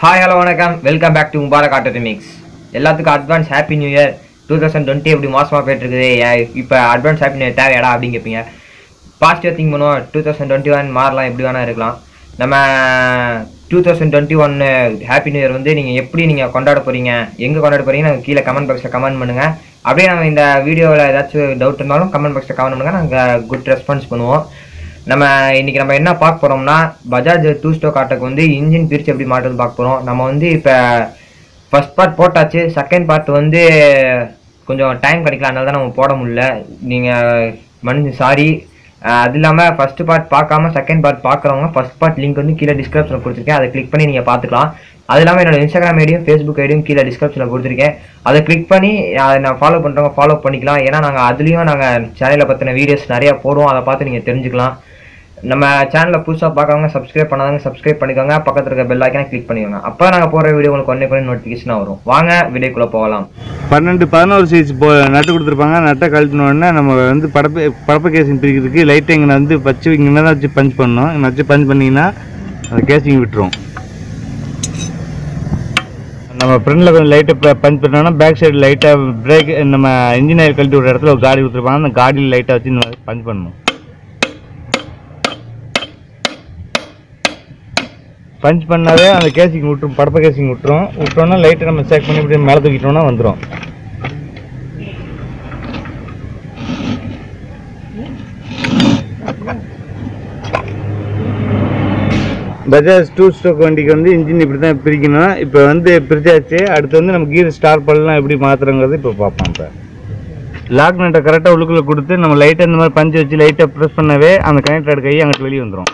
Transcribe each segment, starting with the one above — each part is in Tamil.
ஹாய் ஹலோ வணக்கம் welcome back to Mubarak auto mix எல்லாத்துக்கும் advance happy new year two thousand twenty எப்படி மோசமாக போயிட்டு இருக்குது இப்போ அட்வான்ஸ் ஹாப்பி நியூ இயர் தேவையாடா அப்படின்னு கேட்பீங்க பாசிட்டிவ் திங்க் பண்ணுவோம் டூ தௌசண்ட் டுவெண்ட்டி ஒன் மாறலாம் எப்படி வேணால் இருக்கலாம் நம்ம two thousand twenty one happy new year வந்து நீங்கள் எப்படி நீங்கள் கொண்டாட போகிறீங்க எங்கே கொண்டாட போகிறீங்க நாங்கள் கீழே கமெண்ட் பாக்ஸில் கமெண்ட் பண்ணுங்கள் அப்படியே நாங்கள் இந்த வீடியோவில் ஏதாச்சும் டவுட் இருந்தாலும் கமெண்ட் பாக்ஸில் கமெண்ட் பண்ணுங்கள் நாங்கள் குட் ரெஸ்பான்ஸ் பண்ணுவோம் நம்ம இன்னைக்கு நம்ம என்ன பார்க்க போறோம்னா பஜாஜ் டூ ஸ்டோக் ஆட்டோக்கு வந்து இன்ஜின் பிரித்து எப்படி மாட்டுறது பார்க்க போறோம் நம்ம வந்து இப்போ ஃபர்ஸ்ட் பார்ட் போட்டாச்சு செகண்ட் பார்ட் வந்து கொஞ்சம் டைம் கிடைக்கல அதனால தான் நம்ம போட முடியல நீங்கள் மனுஷ சாரி அது இல்லாமல் ஃபர்ஸ்ட் பார்ட் பார்க்காம செகண்ட் பார்ட் பார்க்குறவங்க ஃபர்ஸ்ட் பார்ட் லிங்க் வந்து கீழே டிஸ்கிரிப்ஷனில் கொடுத்துருக்கேன் அதை கிளிக் பண்ணி நீங்கள் பார்த்துக்கலாம் அது இல்லாமல் என்னோட இன்ஸ்டாகிராம் ஐடியும் ஃபேஸ்புக் ஐடியும் கீழே டிஸ்கிரிப்ஷனில் கொடுத்துருக்கேன் அதை கிளிக் பண்ணி அதை நான் ஃபாலோ பண்ணுறவங்க ஃபாலோ பண்ணிக்கலாம் ஏன்னா நாங்கள் அதுலேயும் நாங்கள் சேனலை பற்றின வீடியோஸ் நிறையா போடுவோம் அதை பார்த்து நீங்கள் தெரிஞ்சுக்கலாம் நம்ம சேனலை புதுசாக பார்க்கறவங்க சப்ஸ்கிரைப் பண்ணாதவங்க சப்ஸ்கிரைப் பண்ணிக்கோங்க பக்கத்தில் இருக்க பெல் ஐக்கானை கிளிக் பண்ணிக்கோங்க அப்போ நாங்கள் போடுற வீடியோ உங்களுக்கு ஒன்றே பண்ணி நோட்டிஃபிகேஷன் வரும் வாங்க வீடியோக்குள்ளே போகலாம் பன்னெண்டு பதினோரு சைஸ் போ நட்டு கொடுத்துருப்பாங்க நட்டை கழட்டின உடனே நம்ம வந்து படப்பு படப்பு கேசிங் பிரிக்கிறதுக்கு லைட்டை இங்கே வந்து வச்சு இங்கே தான் வச்சு பஞ்ச் பண்ணணும் இங்கே வச்சு பஞ்ச் பண்ணிங்கன்னா அந்த கேசிங் விட்டுரும் நம்ம ஃப்ரண்டில் கொஞ்சம் லைட்டை பஞ்ச் பண்ணோம்னா பேக் சைடு லைட்டாக பிரேக் நம்ம இன்ஜின் ஆயில் கழட்டி விட்ற இடத்துல ஒரு காடி கொடுத்துருப்பாங்க அந்த காடியில் லைட்டாக வச்சு இந்த மாதிரி பஞ்ச் பண்ணணும் பஞ்ச் பண்ணாவே அந்த கேசிங் விட்டுரும் படப்ப கேசிங் விட்டுரும் விட்டோம்னா லைட்டை நம்ம செக் பண்ணி இப்படி மேலே தூக்கிட்டோம்னா வந்துடும் பஜாஜ் டூ ஸ்டோக் வண்டிக்கு வந்து இன்ஜின் இப்படி தான் பிரிக்கணும் இப்போ வந்து பிரிச்சாச்சு அடுத்து வந்து நம்ம கீர் ஸ்டார் பல்லாம் எப்படி மாற்றுறோங்கிறது இப்போ பார்ப்போம் இப்போ லாக் நட்டை கரெக்டாக உள்ளுக்குள்ளே கொடுத்து நம்ம லைட்டாக இந்த மாதிரி பஞ்சு வச்சு லைட்டாக ப்ரெஸ் பண்ணவே அந்த கனெக்டட் கை அங்கிட்டு வெளியே வந்துடும்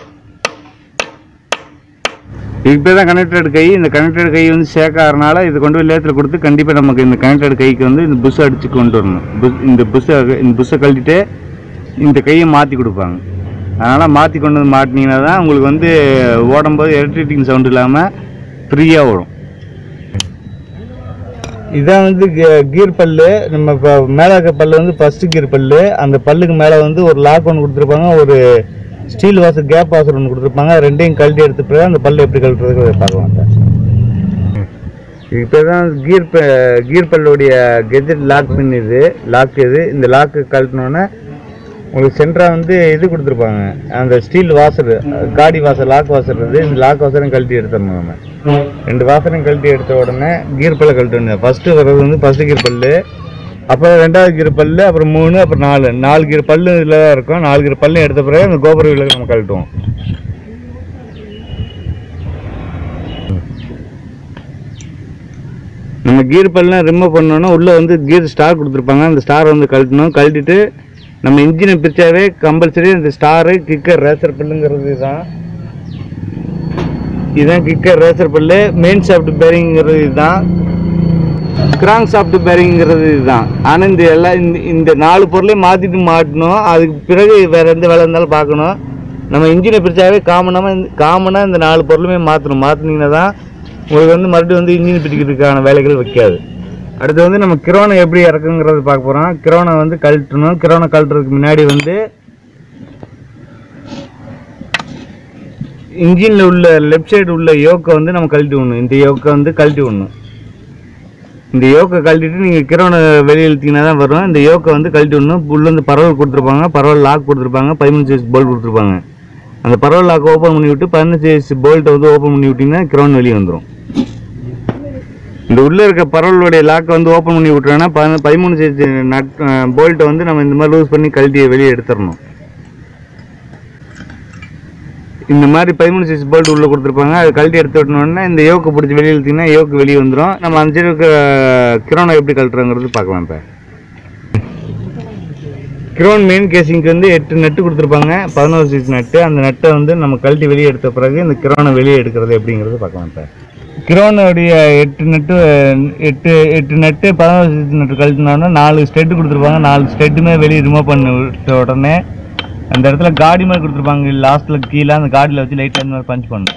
இப்போ தான் கனெக்டட் கை இந்த கனெக்டட் கை வந்து சேக்காதனால இது கொண்டு போய் லேத்தில் கொடுத்து கண்டிப்பாக நமக்கு இந்த கனெக்டட் கைக்கு வந்து இந்த புஷ் அடிச்சு கொண்டு வரணும் புஷ் இந்த புஷ்ஷை இந்த புஷ்ஷை கழட்டிட்டு இந்த கையை மாற்றி கொடுப்பாங்க அதனால் மாற்றி கொண்டு வந்து மாட்டினீங்கன்னா தான் உங்களுக்கு வந்து ஓடும்போது எலக்ட்ரிட்டிங் சவுண்ட் இல்லாமல் ஃப்ரீயாக ஓடும் இதான் வந்து கீர் பல்லு நம்ம இப்போ மேலே இருக்க பல்லு வந்து ஃபர்ஸ்ட் கீர் பல்லு அந்த பல்லுக்கு மேலே வந்து ஒரு லாக் ஒன்று கொடுத்துருப்பாங்க ஒரு ஸ்டீல் வாசர் கேப் வாசர் ஒன்று கொடுத்துருப்பாங்க ரெண்டையும் கழட்டி எடுத்த பிறகு அந்த பல்லு எப்படி கழட்டுறதுக்கு பார்க்கலாம் இப்போ தான் கீர் கீர் பல்லுடைய கெஜெட் லாக் பின் இது லாக் இது இந்த லாக்கு கழட்டினோன்னே உங்களுக்கு சென்ட்ரா வந்து இது கொடுத்துருப்பாங்க அந்த ஸ்டீல் வாசர் காடி வாசர் லாக் வாசர் இருந்து இந்த லாக் வாசரையும் கழட்டி எடுத்துடணும் நம்ம ரெண்டு வாசரையும் கழட்டி எடுத்த உடனே கீர் பல்ல கழட்டணும் ஃபஸ்ட்டு வர்றது வந்து ஃபஸ்ட்டு கீர் பல்லு அப்புறம் ரெண்டாவது கீர் பல்லு அப்புறம் மூணு அப்புறம் நாலு நாலு கீர் பல்லு இதில் தான் இருக்கும் நாலு கீர் பல்லு எடுத்த பிறகு அந்த கோபுர விலக்கு நம்ம கழட்டுவோம் நம்ம கீர் பல்லாம் ரிமூவ் பண்ணோன்னா உள்ளே வந்து கீர் ஸ்டார் கொடுத்துருப்பாங்க அந்த ஸ்டார் வந்து கழட்டணும் கழட்டிட்டு நம்ம இன்ஜினை பிரிச்சாவே கம்பல்சரி இந்த ஸ்டாரு கிக்கர் ரேசர் பல்லுங்கிறது தான் இதுதான் கிக்கர் ரேசர் பல்லு மெயின் சாஃப்ட் பேரிங்கிறது இதுதான் கிராங்க் சாஃப்ட் பேரிங்கிறது இதுதான் ஆனால் இந்த எல்லா இந்த இந்த நாலு பொருளையும் மாற்றிட்டு மாட்டணும் அதுக்கு பிறகு வேறு எந்த வேலை இருந்தாலும் பார்க்கணும் நம்ம இன்ஜினை பிரிச்சாவே காமனாக காமனாக இந்த நாலு பொருளுமே மாற்றணும் மாற்றினீங்கன்னா தான் உங்களுக்கு வந்து மறுபடியும் வந்து இன்ஜின் பிரிக்கிறதுக்கான வேலைகள் வைக்காது அடுத்து வந்து நம்ம கிரோனை எப்படி இறக்குங்கிறது பார்க்க போகிறோம் கிரோனை வந்து கழட்டணும் கிரோனை கழட்டுறதுக்கு முன்னாடி வந்து இன்ஜினில் உள்ள லெஃப்ட் சைடு உள்ள யோக்கை வந்து நம்ம கழட்டி விடணும் இந்த யோக்கை வந்து கழட்டி விடணும் இந்த யோக்கை கழட்டிட்டு நீங்கள் கிரோனை வெளியே இழுத்தீங்கன்னா தான் வரும் இந்த யோக்கை வந்து கழட்டி விடணும் உள்ள வந்து பரவல் கொடுத்துருப்பாங்க பரவல் லாக் கொடுத்துருப்பாங்க பதிமூணு சைஸ் போல்ட் கொடுத்துருப்பாங்க அந்த பரவல் லாக் ஓப்பன் பண்ணி விட்டு பதினஞ்சு சைஸ் போல்ட்டை வந்து ஓப்பன் பண்ணி விட்டிங்கன்னா கிரோன் வெளியே வந்துடும் இந்த உள்ள இருக்க பரவலுடைய லாக்கை வந்து ஓப்பன் பண்ணி விட்டுறோன்னா பதி- பதிமூணு சைஸ் நட் போல்ட்டை வந்து நம்ம இந்த மாதிரி லூஸ் பண்ணி கழட்டி வெளியே எடுத்துடணும் இந்த மாதிரி பதிமூணு சைஸ் போல்ட் உள்ள கொடுத்துருப்பாங்க அது கழட்டி எடுத்து விட்டோம்னா இந்த யோக்கு பிடிச்சி வெளியே இழுத்தீங்கன்னா யோக்கு வெளியே வந்துடும் நம்ம அந்த சைடு இருக்க கிரோனை எப்படி கழட்டுறோங்கிறது பார்க்கலாம் இப்போ கிரோன் மெயின் கேசிங்க்கு வந்து எட்டு நட்டு கொடுத்துருப்பாங்க பதினோரு சைஸ் நட்டு அந்த நட்டை வந்து நம்ம கழட்டி வெளியே எடுத்த பிறகு இந்த கிரோனை வெளியே எடுக்கிறது எப்படிங்கிறது பார்க்கலாம் இப்போ கிரோனுடைய எட்டு நட்டு எட்டு எட்டு நட்டு பதினோரு சைஸ் நட்டு கழட்டினோன்னா நாலு ஸ்டெட்டு கொடுத்துருப்பாங்க நாலு ஸ்டெட்டுமே வெளியே ரிமூவ் பண்ணி விட்ட உடனே அந்த இடத்துல காடி மாதிரி கொடுத்துருப்பாங்க லாஸ்ட்டில் கீழே அந்த காடியில் வச்சு லைட்டாக இந்த மாதிரி பஞ்ச் பண்ணணும்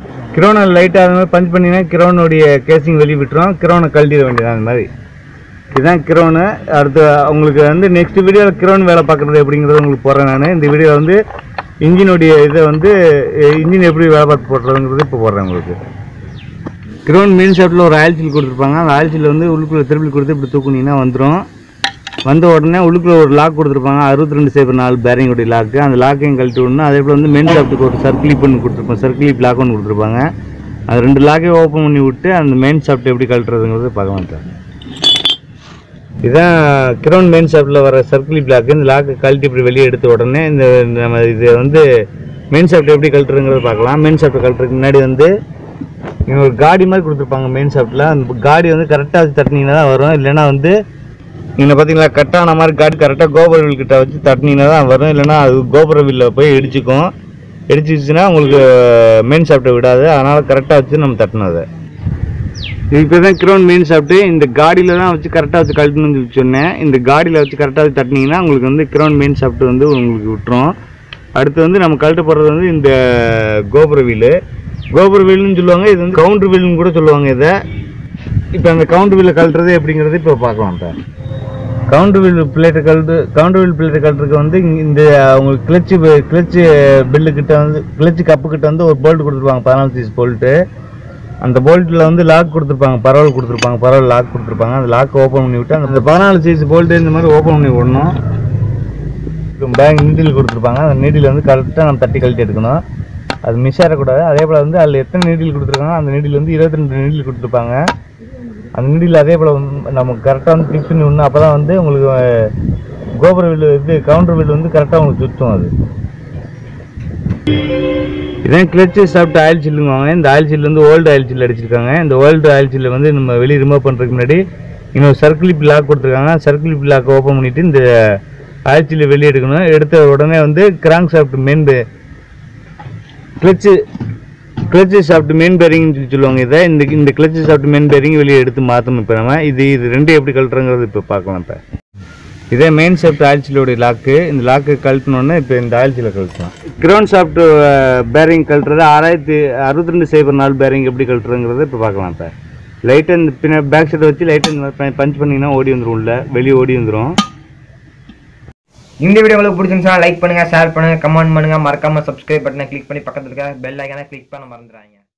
கிரோனை லைட்டாக அந்த மாதிரி பஞ்ச் பண்ணிங்கன்னா கிரோனுடைய கேசிங் வெளியே விட்டுரும் கிரோனை கழட்டிட வேண்டியது அந்த மாதிரி இதுதான் கிரோனு அடுத்து உங்களுக்கு வந்து நெக்ஸ்ட் வீடியோவில் கிரோன் வேலை பார்க்குறது எப்படிங்கிறது உங்களுக்கு போடுறேன் நான் இந்த வீடியோவில் வந்து இன்ஜினுடைய இதை வந்து இன்ஜின் எப்படி வேலை பார்த்து போடுறதுங்கிறது இப்போ போடுறேன் உங்களுக்கு கிரவுண்ட் மெயின் ஷாப்ட்டில் ஒரு ஆயில் சீல் கொடுத்துருப்பாங்க அந்த ஆயில் சீல் வந்து உள்ளுக்குள்ளே திருப்பி கொடுத்து இப்படி தூக்குனீங்கன்னா வந்துடும் வந்த உடனே உள்ளுக்குள்ளே ஒரு லாக் கொடுத்துருப்பாங்க அறுபத்தி ரெண்டு சைபர் நாலு பேரிங்குடைய லாக்கு அந்த லாக்கையும் கழட்டி விடணும் அதே போல் வந்து மெயின் ஷாப்ட்டுக்கு ஒரு சர்க்கிளிப் ஒன்று கொடுத்துருப்போம் சர்க்கிளிப் லாக் ஒன்று கொடுத்துருப்பாங்க அது ரெண்டு லாக்கையும் ஓப்பன் பண்ணி விட்டு அந்த மெயின் ஷாப்ட் எப்படி கழட்டுறதுங்கிறது பார்க்க மாட்டேன் இதான் கிரவுண்ட் மெயின் ஷாப்பில் வர சர்க்கிள் பிளாக் இந்த லாக்கு கழட்டி இப்படி வெளியே எடுத்த உடனே இந்த நம்ம இது வந்து மெயின் ஷாப்ட் எப்படி கழட்டுறதுங்கிறத பார்க்கலாம் மெயின் ஷாப்ட் கழட்டுறதுக்கு முன்னாடி வந்து இங்க ஒரு காடி மாதிரி கொடுத்துருப்பாங்க மெயின் ஷாப்ட்டில் அந்த காடி வந்து கரெக்டாக வச்சு தட்டினீங்கன்னா தான் வரும் இல்லைன்னா வந்து நீங்கள் பார்த்தீங்களா கட்டான மாதிரி காடி கரெக்டாக கோபுர வில் கிட்ட வச்சு தட்டினீங்கன்னா தான் வரும் இல்லைன்னா அது கோபுர வில்ல போய் இடிச்சுக்கும் இடிச்சிச்சுன்னா உங்களுக்கு மெயின் ஷாப்ட்டை விடாது அதனால் கரெக்டாக வச்சு நம்ம தட்டணும் அதை இப்போ தான் கிரவுண்ட் மெயின் சாப்பிட்டு இந்த காடியில் தான் வச்சு கரெக்டாக வச்சு கழட்டணும்னு சொல்லி சொன்னேன் இந்த காடியில் வச்சு கரெக்டாக வச்சு தட்டினீங்கன்னா உங்களுக்கு வந்து கிரவுண்ட் மெயின் சாப்பிட்டு வந்து உங்களுக்கு விட்டுரும் அடுத்து வந்து நம்ம கழட்ட போடுறது வந்து இந்த கோபுர வீலு கோபுர வீல்னு சொல்லுவாங்க இது வந்து கவுண்டர் வீல்னு கூட சொல்லுவாங்க இதை இப்போ அந்த கவுண்டர் வீலை கழட்டுறது எப்படிங்கிறது இப்போ பார்க்கலாம் இப்போ கவுண்டர் வீல் பிளேட்டை கழட்டு கவுண்டர் வீல் பிளேட்டை கழட்டுறதுக்கு வந்து இங்க இந்த உங்களுக்கு கிளச்சு கிளச்சு பில்லு கிட்ட வந்து கிளச்சு கப்பு கிட்ட வந்து ஒரு போல்ட் கொடுத்துருப்பாங்க பதினாலு சைஸ் போல்ட்டு அந்த போல்ட்டில் வந்து லாக் கொடுத்துருப்பாங்க பரவல் கொடுத்துருப்பாங்க பரவல் லாக் கொடுத்துருப்பாங்க அந்த லாக் ஓப்பன் பண்ணி விட்டு அந்த பதினாலு சைஸ் போல்ட்டு இந்த மாதிரி ஓப்பன் பண்ணி விடணும் பேங்க் நீடில் கொடுத்துருப்பாங்க அந்த நீடில் வந்து கரெக்டாக நம்ம தட்டி கழட்டி எடுக்கணும் அது மிஸ் ஆகக்கூடாது அதே போல் வந்து அதில் எத்தனை நீடில் கொடுத்துருக்காங்க அந்த நீடில் வந்து இருபத்தி ரெண்டு நீடில் கொடுத்துருப்பாங்க அந்த நீடில் அதே போல் நம்ம கரெக்டாக வந்து ஃபிக்ஸ் பண்ணி விடணும் அப்போ தான் வந்து உங்களுக்கு அஹ், கோபுர வீல் இது கவுண்டர் வீல் வந்து கரெக்டாக உங்களுக்கு சுற்றும் அது இதான் கிளச்சு சாப்பிட்டு ஆயில் சில்லுங்குவாங்க இந்த ஆயில் சில் வந்து ஓல்டு ஆயில் சில் அடிச்சிருக்காங்க இந்த ஓல்டு ஆயில் சில்லை வந்து நம்ம வெளியே ரிமூவ் பண்ணுறதுக்கு முன்னாடி இன்னொரு சர்க்கிள் பிளாக் கொடுத்துருக்காங்க சர்க்கிள் பிளாக் ஓப்பன் பண்ணிவிட்டு இந்த ஆயில் சில்லை வெளியே எடுக்கணும் எடுத்த உடனே வந்து crank shaft main clutch clutch shaft main பேரிங்னு சொல்லி சொல்லுவாங்க இதை இந்த இந்த கிளச்சு சாப்பிட்டு மெயின் பேரிங் வெளியே எடுத்து மாற்றணும் இப்போ நம்ம இது இது ரெண்டு எப்படி கழட்டுறங்கிறது இப்போ பார்க்கலாம் இப்போ இதே மெயின் ஷாஃப்ட் ஆயில் சீலோடைய லாக்கு இந்த லாக்கு கழட்டினோடனே இப்போ இந்த ஆயில் சீலை கழட்டலாம் கிரவுண்ட் ஷாஃப்ட் பேரிங் கழட்டுறது ஆறாயிரத்தி அறுபத்தி ரெண்டு சைபர் நாலு பேரிங் எப்படி கழட்டுறங்கிறத இப்போ பார்க்கலாம் இப்போ லைட்டாக இந்த பின்ன பேக் சைடை வச்சு லைட்டாக பஞ்ச் பண்ணிங்கன்னா ஓடி வந்துடும் உள்ள வெளியே ஓடி வந்துடும் இந்த வீடியோ உங்களுக்கு பிடிச்சிருந்துச்சுன்னா லைக் பண்ணுங்க ஷேர் பண்ணுங்க கமெண்ட் பண்ணுங்க மறக்காம சப்ஸ்கிரைப் பட்டனை கிளிக் பண்ணி பக்கத்துல இருக்க பெல் ஐக்கான கிளிக் பண்ண மறந்துடாதீங்க